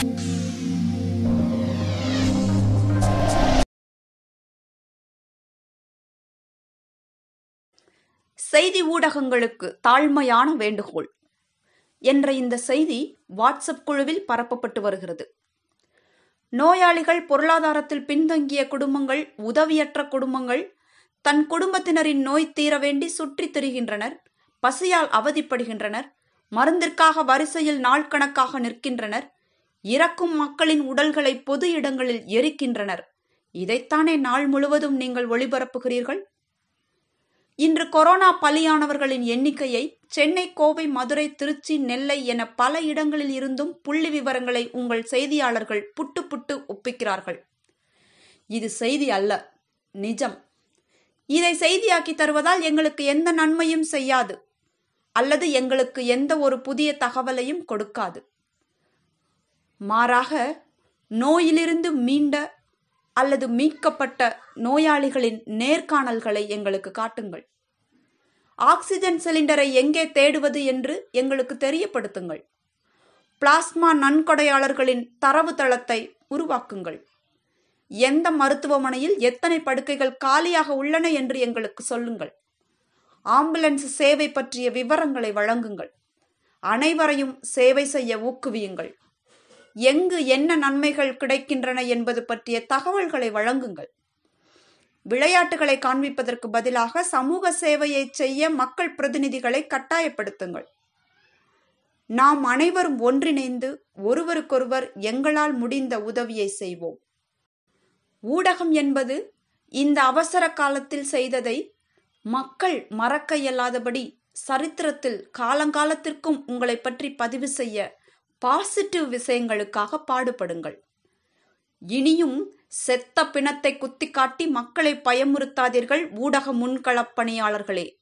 செய்தி ஊடகங்களுக்கு தாழ்மையான வேண்டுகோள் என்ற இந்த செய்தி வாட்ஸ்அப் குழுவில் பரப்பப்பட்டு வருகிறது நோயாளிகள் பொருளாதாரத்தில் பின்தங்கிய குடும்பங்கள் உதவியற்ற குடும்பங்கள் தன் குடும்பத்தினரின் நோய் தீர வேண்டி சுற்றித் திரிகின்றனர் பசியால் அவதிப்படுகின்றனர் மருந்திற்காக வரிசையில் நாள் கணக்காக நிற்கின்றனர் இறக்கும் மக்களின் உடல்களை பொது இடங்களில் எரிக்கின்றனர் இதைத்தானே நாள் முழுவதும் நீங்கள் ஒளிபரப்புகிறீர்கள் இன்று கொரோனா பலியானவர்களின் எண்ணிக்கையை சென்னை கோவை மதுரை திருச்சி நெல்லை என பல இடங்களில் இருந்தும் புள்ளி விவரங்களை உங்கள் செய்தியாளர்கள் புட்டு புட்டு ஒப்பிக்கிறார்கள் இது செய்தி அல்ல நிஜம் இதை செய்தியாக்கி தருவதால் எங்களுக்கு எந்த நன்மையும் செய்யாது அல்லது எங்களுக்கு எந்த ஒரு புதிய தகவலையும் கொடுக்காது மாறாக நோயிலிருந்து மீண்ட அல்லது மீட்கப்பட்ட நோயாளிகளின் நேர்காணல்களை எங்களுக்கு காட்டுங்கள் ஆக்சிஜன் சிலிண்டரை எங்கே தேடுவது என்று எங்களுக்கு தெரியப்படுத்துங்கள் பிளாஸ்மா நன்கொடையாளர்களின் தரவுத்தளத்தை உருவாக்குங்கள் எந்த மருத்துவமனையில் எத்தனை படுக்கைகள் காலியாக உள்ளன என்று எங்களுக்கு சொல்லுங்கள் ஆம்புலன்ஸ் சேவை பற்றிய விவரங்களை வழங்குங்கள் அனைவரையும் சேவை செய்ய ஊக்குவியுங்கள் எங்கு என்ன நன்மைகள் கிடைக்கின்றன என்பது பற்றிய தகவல்களை வழங்குங்கள் விளையாட்டுகளை காண்பிப்பதற்கு பதிலாக சமூக சேவையை செய்ய மக்கள் பிரதிநிதிகளை கட்டாயப்படுத்துங்கள் நாம் அனைவரும் ஒன்றிணைந்து ஒருவருக்கொருவர் எங்களால் முடிந்த உதவியை செய்வோம் ஊடகம் என்பது இந்த அவசர காலத்தில் செய்ததை மக்கள் மறக்க இயலாதபடி சரித்திரத்தில் காலங்காலத்திற்கும் உங்களை பற்றி பதிவு செய்ய பாசிட்டிவ் விஷயங்களுக்காக பாடுபடுங்கள் இனியும் செத்த பிணத்தை குத்தி காட்டி மக்களை பயமுறுத்தாதீர்கள் ஊடக முன்களப் பணியாளர்களே